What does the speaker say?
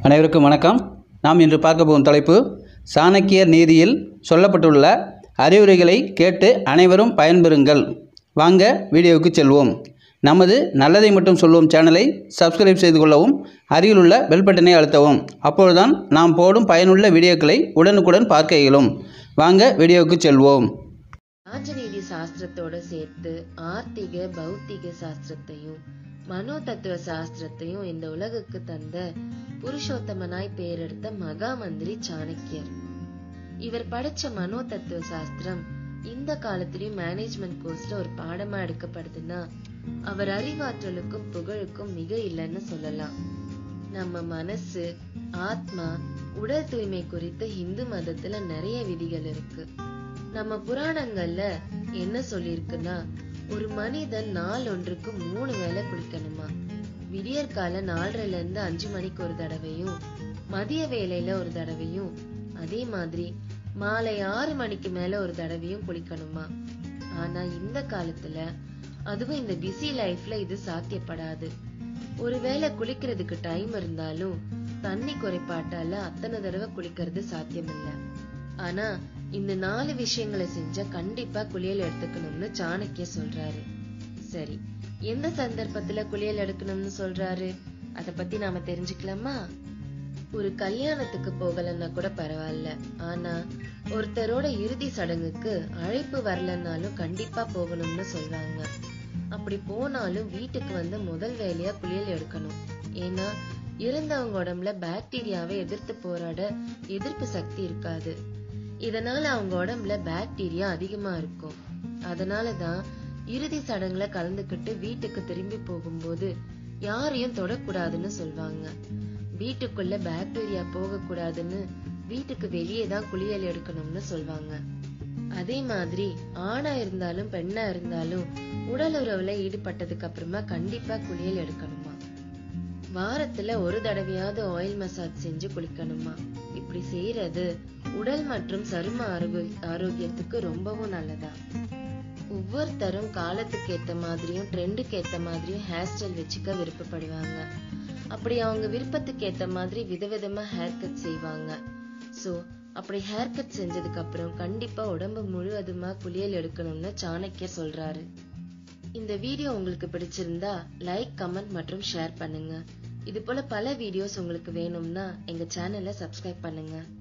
அனைவருக்கும் வணக்கம் நாம் இன்று பார்க்க போகும் தலைப்பு சாணக்கியர் நீதியில் சொல்லப்பட்டுள்ள அறிவுரைகளை கேட்டு அனைவரும் பயன்பெறுங்கள் வாங்க வீடியோவுக்கு செல்வோம் நமது நல்லதை மட்டும் சொல்வோம் சேனலை சப்ஸ்கிரைப் செய்து கொள்ளவும் அருகில் உள்ள பெல் பட்டனை அழுத்தவும் அப்பொழுதுதான் நாம் போடும் பயனுள்ள வீடியோக்களை உடனுக்குடன் பார்க்க இயலும் வாங்க வீடியோவுக்கு செல்வோம் ராஜநீதி சாஸ்திரத்தோட சேர்த்து ஆர்த்திக பௌத்திக சாஸ்திரத்தையும் மனோ தத்துவ சாஸ்திரத்தையும் இந்த உலகுக்கு தந்த புருஷோத்தமனாய் பேரெடுத்த மகா மந்திரி சாணக்கியர் இவர் படிச்ச மனோ தத்துவ சாஸ்திரம் இந்த காலத்திலயும் மேனேஜ்மெண்ட் கோர்ஸ்ல ஒரு பாடமா எடுக்கப்படுதுன்னா அவர் அறிவாற்றலுக்கும் புகழுக்கும் மிக இல்லைன்னு சொல்லலாம் நம்ம மனசு ஆத்மா உடல் தூய்மை குறித்து இந்து மதத்துல நிறைய விதிகள் இருக்கு நம்ம புராணங்கள்ல என்ன சொல்லியிருக்குன்னா ஒரு மனிதன் நாள் ஒன்றுக்கு மூணு வேளை குளிக்கணுமா விடியற்கால நாலரைல இருந்து அஞ்சு மணிக்கு ஒரு தடவையும் மதிய வேளையில ஒரு தடவையும் அதே மாதிரி மாலை ஆறு மணிக்கு மேல ஒரு தடவையும் குளிக்கணுமா ஆனா இந்த காலத்துல அதுவும் இந்த பிஸி லைஃப்ல இது சாத்தியப்படாது ஒருவேளை குளிக்கிறதுக்கு டைம் இருந்தாலும் தண்ணி குறைபாட்டால அத்தனை தடவை குளிக்கிறது சாத்தியமில்ல ஆனா இந்த நாலு விஷயங்களை செஞ்சா கண்டிப்பா குளியல் எடுத்துக்கணும்னு சாணக்கிய சொல்றாரு சரி எந்த சந்தர்ப்பத்துல குளியல் எடுக்கணும்னு சொல்றாரு அத பத்தி நாம தெரிஞ்சுக்கலாமா ஒரு கல்யாணத்துக்கு போகலன்னா கூட பரவாயில்ல ஆனா ஒருத்தரோட இறுதி சடங்குக்கு அழைப்பு வரலன்னாலும் கண்டிப்பா போகணும்னு சொல்றாங்க அப்படி போனாலும் வீட்டுக்கு வந்து முதல் வேலையா குளியல் எடுக்கணும் ஏன்னா இறந்தவங்க உடம்புல பாக்டீரியாவை எதிர்த்து போராட எதிர்ப்பு சக்தி இருக்காது இதனால அவங்க உடம்புல பாக்டீரியா அதிகமா இருக்கும் அதனாலதான் இறுதி சடங்குல கலந்துக்கிட்டு வீட்டுக்கு திரும்பி போகும்போது யாரையும் தொடக்கூடாதுன்னு சொல்வாங்க வீட்டுக்குள்ள பாக்டீரியா போக கூடாதுன்னு வீட்டுக்கு வெளியே தான் குளியல் எடுக்கணும்னு சொல்வாங்க அதே மாதிரி ஆணா இருந்தாலும் பெண்ணா இருந்தாலும் உடல் உறவுல ஈடுபட்டதுக்கு அப்புறமா கண்டிப்பா குளியல் எடுக்கணுமா வாரத்துல ஒரு தடவையாவது ஆயில் மசாஜ் செஞ்சு குளிக்கணுமா இப்படி செய்யறது உடல் மற்றும் சரும ஆரோக்கிய ஆரோக்கியத்துக்கு ரொம்பவும் நல்லதா ஒவ்வொருத்தரும் காலத்துக்கு ஏத்த மாதிரியும் ட்ரெண்டுக்கு ஏத்த மாதிரியும் ஹேர் ஸ்டைல் வச்சுக்க விருப்பப்படுவாங்க அப்படி அவங்க விருப்பத்துக்கு ஏத்த மாதிரி விதவிதமா ஹேர் கட் செய்வாங்க சோ அப்படி ஹேர் கட் செஞ்சதுக்கு அப்புறம் கண்டிப்பா உடம்பு முழுவதுமா குளியல் எடுக்கணும்னு சாணக்கியர் சொல்றாரு இந்த வீடியோ உங்களுக்கு பிடிச்சிருந்தா லைக் கமெண்ட் மற்றும் ஷேர் பண்ணுங்க இது போல பல வீடியோஸ் உங்களுக்கு வேணும்னா எங்க சேனலை சப்ஸ்கிரைப் பண்ணுங்க